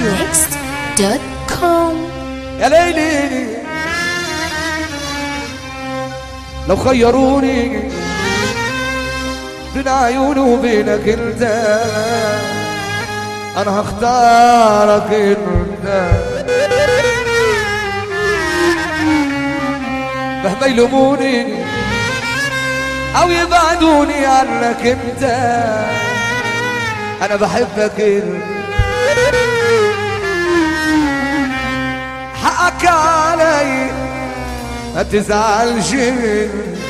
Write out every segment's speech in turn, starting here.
arabmix.com يا ليلي لو خيروني بين عيوني وبينك انت انا هختارك انت مهما يلوموني او يبعدوني عنك انت انا بحبك انت حقك علي ما تزعلش مني.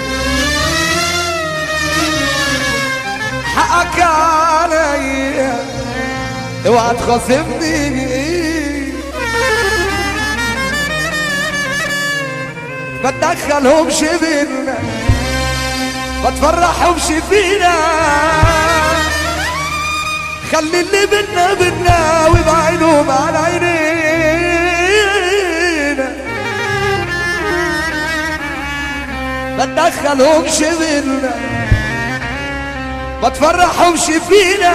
حقك علي اوعى تخاصمني ما تدخلهمش بينا ما تفرحهمش فينا خلي اللي بينا بينا وابعدهم عن عينينا ما تدخلهمش بينا ما تفرحهمش فينا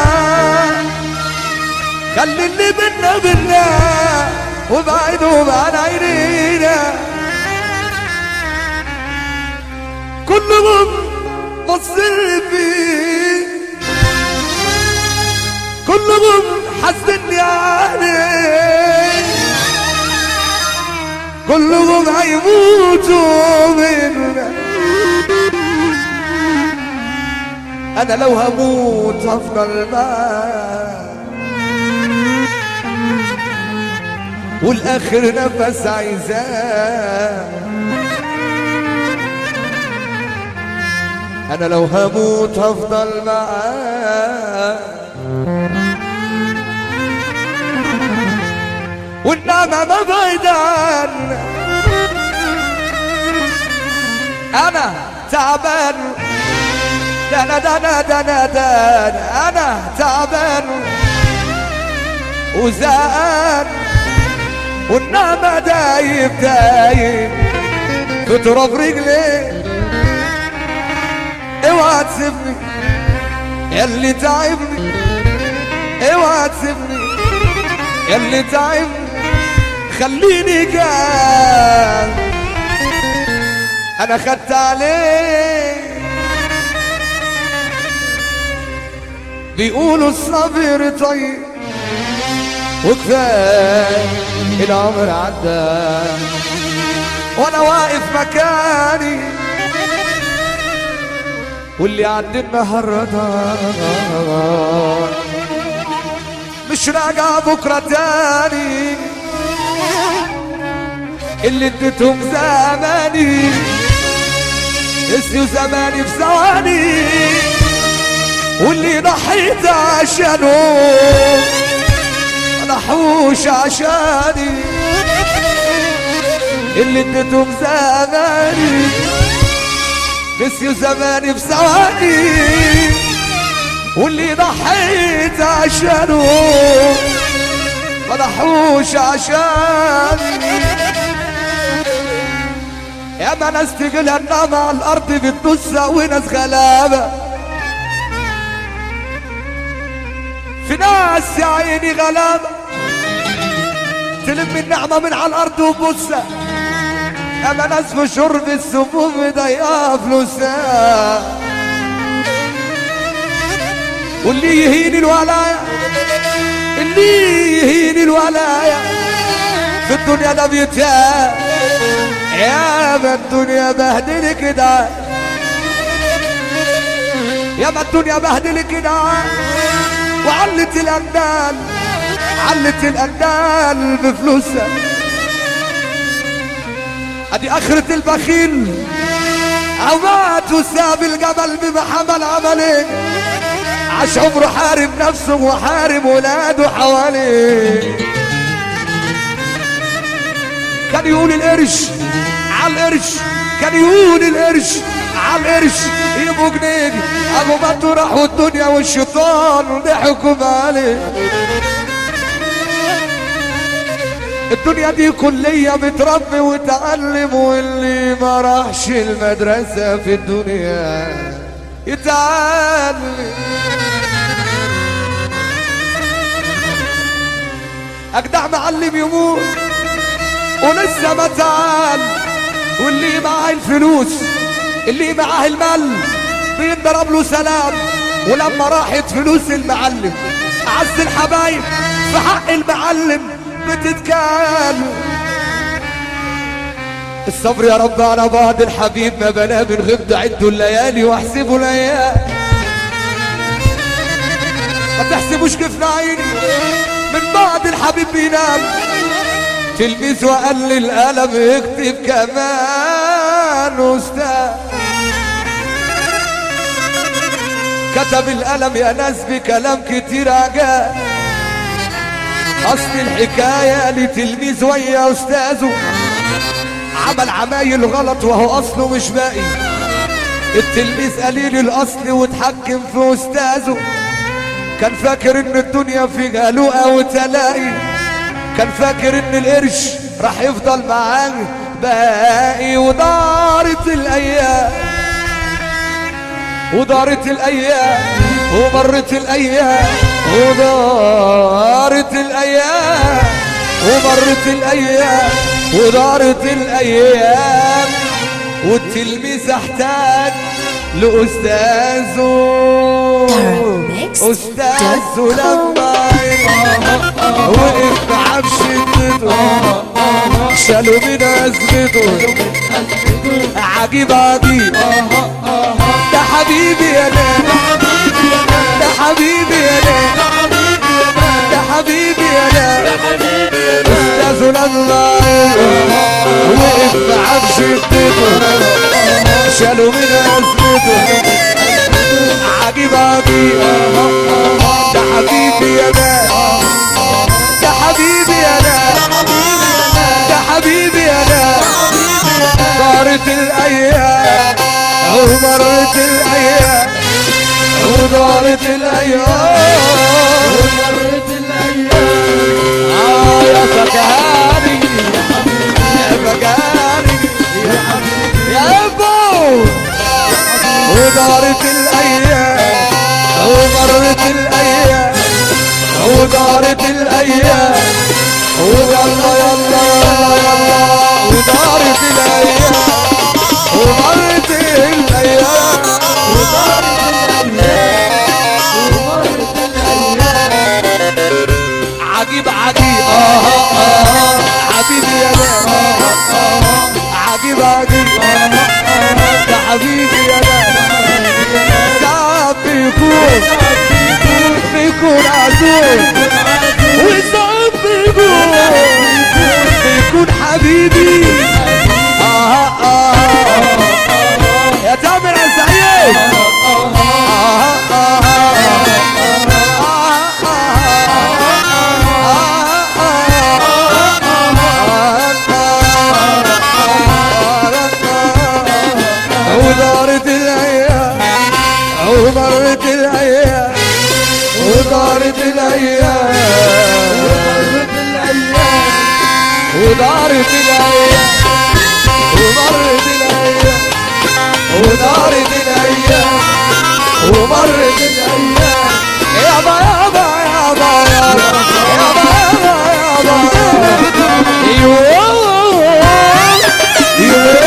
خلي اللي بينا بينا وابعدهم عن عينينا كلهم بصر فيك كلهم حاسدني عليك كلهم هيموتوا منا انا لو هموت هفضل معاك والاخر نفس عايزاه انا لو هموت هفضل معاك والنعمة ما بعيد عنك انا تعبان ده انا ده انا ده انا ده أنا. انا تعبان وزهقان والنعمة دايب دايب في تراب رجلي اوعى تسيبني ياللي تعبني اوعى تسيبني ياللي تعبني خليني جان انا خدت عليه بيقولوا الصبر طيب وكفايه العمر عدى وانا واقف مكاني واللي عدى النهارده مش راجع بكره تاني اللي اديتهم زماني نسيوا زماني في ثواني واللي ضحيت عشانه انا حوش عشاني اللي اديتهم زماني نسيوا زماني في ثواني واللي ضحيت عشانه مدحوش عشاني يا ما ناس تجيلها النعمة على الأرض بتدوسها وناس غلابة في ناس يا عيني غلابة تلم النعمة من على الأرض وتبوسها اما ناس في شرب السموم ضيقة فلوسها واللي يهين الولاية اللي يهين الولاية في الدنيا ده بيتها يا ما الدنيا بهدل كده يا ما الدنيا بهدل كده وعلت الاندال علت الاندال بفلوسها ادي اخرة البخيل عمات وساب الجبل بما حمل عملين عاش عمره حارب نفسه وحارب ولاده حواليه كان يقول القرش على القرش كان يقول القرش على القرش يبقوا جنيه ابو بطه راح والدنيا والشيطان ضحكوا عليه الدنيا دي كلية بتربي وتعلم واللي ما راحش المدرسة في الدنيا يتعلم اجدع معلم يموت ولسه ما تعال واللي معاه الفلوس اللي معاه المال بينضرب له سلام ولما راحت فلوس المعلم اعز الحبايب في حق المعلم بتتكال الصبر يا رب على بعض الحبيب ما بلا من غبت عدوا الليالي واحسبوا الايام ما تحسبوش كيف عيني من بعد الحبيب بينام تلميذ وقال القلم اكتب كمان استاذ كتب القلم يا ناس بكلام كتير عجاب اصل الحكايه لتلميذ ويا استاذه عمل عمايل غلط وهو اصله مش باقي التلميذ قليل الاصل واتحكم في استاذه كان فاكر ان الدنيا فيها لقا وتلاقي كان فاكر ان القرش راح يفضل معاه باقي ودارت الايام ودارت الايام ومرت الايام ودارت الايام ومرت الايام ودارت الايام والتلميذ احتاج لاستاذه استاذه لما وقف معاه بشدته شالوا من ازمته عجيب عجيب ده حبيبي يا ناس ده حبيبي يا ناس ده حبيبي يا ناس استاذه لما وقف معاه بشدته شالوا من ازمته عجيب عجيب ده حبيبي يا ناس ده حبيبي يا ناس ده حبيبي يا ناس دارت الايام ومرت الايام ودارت الايام ومرت الايام اه يا فكهاني يا فكهاني يا ابو ودارت الايام ومرت الايام ودارت الايام ويلا يلا يلا يلا ودارت الايام ومرت الايام ودارت الايام ومرت الايام عجيب عجيب اه اه حبيبي يا ناس آه آه عجيب عجيب ده حبيبي يا ناس ساعات بيكون بيكون عزوز وساعات بيكون بيكون حبيبي آه آه يا تامر يا سعيد آه آه ودارت الايام ومرت الايام ودارت الايام ومرت الايام ودارت الايام ومرت الايام ودارت الايام ومرت الايام يابا يابا يابا يابا يابا يابا يابا يوه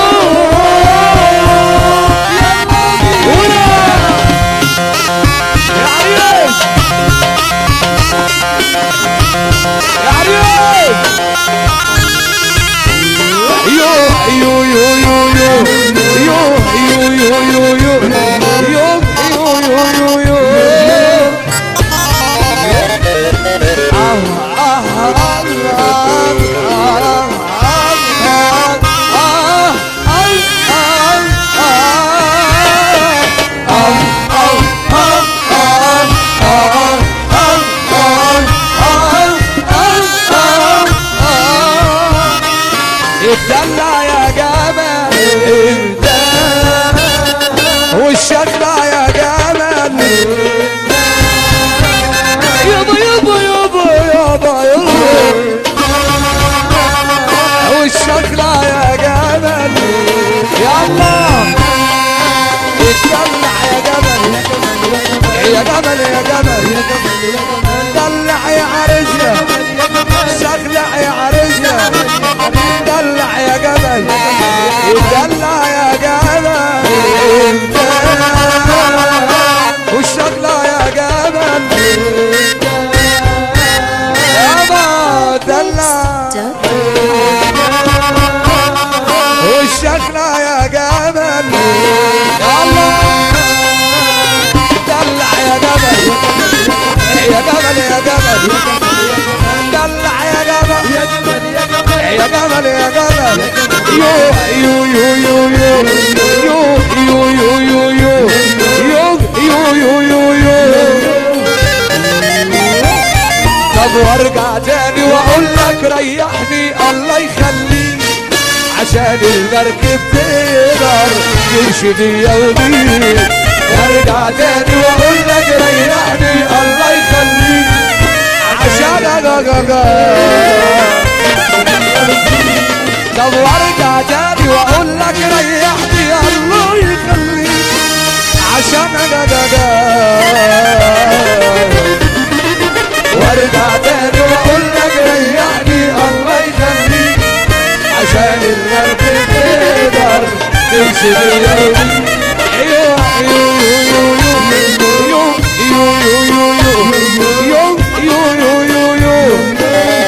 الدلع يا جمال والشكلة يا جمال يابا يابا يابا يابا يابا والشكلة يا جمال يلا الدلع يا جمال يا جمال يا جمال دلع يا عرسنا دلع يا جبل انت والشغلة يا جبل يابا دلع والشغلة يا جبل يلا دلع يا جبل يا جبل يا جبل دلع يا جبل يا جبل يا جبل يو يو يو يو يو يو يو يو يو يو يو يو يو يو يو طب وارجع تاني واقول لك ريحني الله يخليك عشان المركب تقدر تمشي بيا وبيك ارجع تاني واقول لك ريحني الله يخليك عشان طب وارجع تاني واقول لك ريحني الله يخليك عشان وارجع تاني واقول لك ريحني الله يخليك عشان المركب تقدر تمشي بيا ايوه ايوه ايوه ايوه ايوه ايوه ايوه ايوه ايوه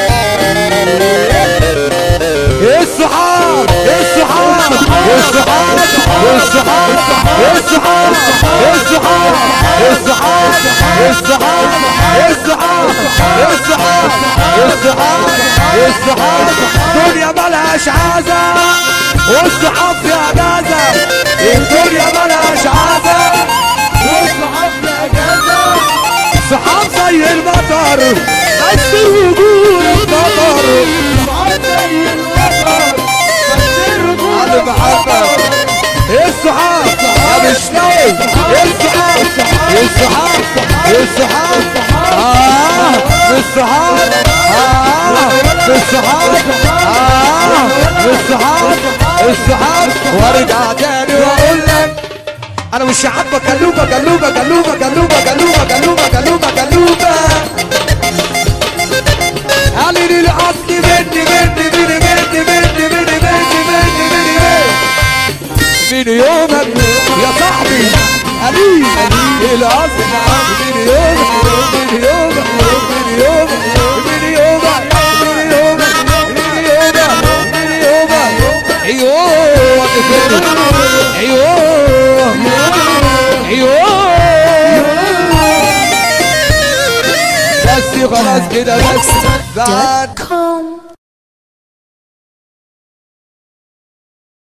الصحاب الصحاب الصحاب الصحاب الصحاب الصحاب الصحاب الصحاب الصحاب الصحاب الصحاب الصحاب دنيا ملهاش عازة والصحاب في اجازة الدنيا ملهاش عازة والصحاب في اجازة صحاب زي المطر بس الوجود مطر صحاب زي المطر بس الوجود محمد الصحاب يا مش نايم الصحاب الصحاب الصحاب اه الصحاب اه الصحاب اه الصحاب الصحاب وارجع تاني واقول لك انا مش حابه كلوبه كلوبه كلوبه كلوبه كلوبه كلوبه كلوبه كلوبه قالي لي الاصل مني مني مني مني مني مني مني مني مني من يومك يا صاحبي قليل الاصل من يومك من يومك من يومك من يومك من يومك من يومك من يومك ايوه ايوه ايوه بس خلاص كده بس بعد Come.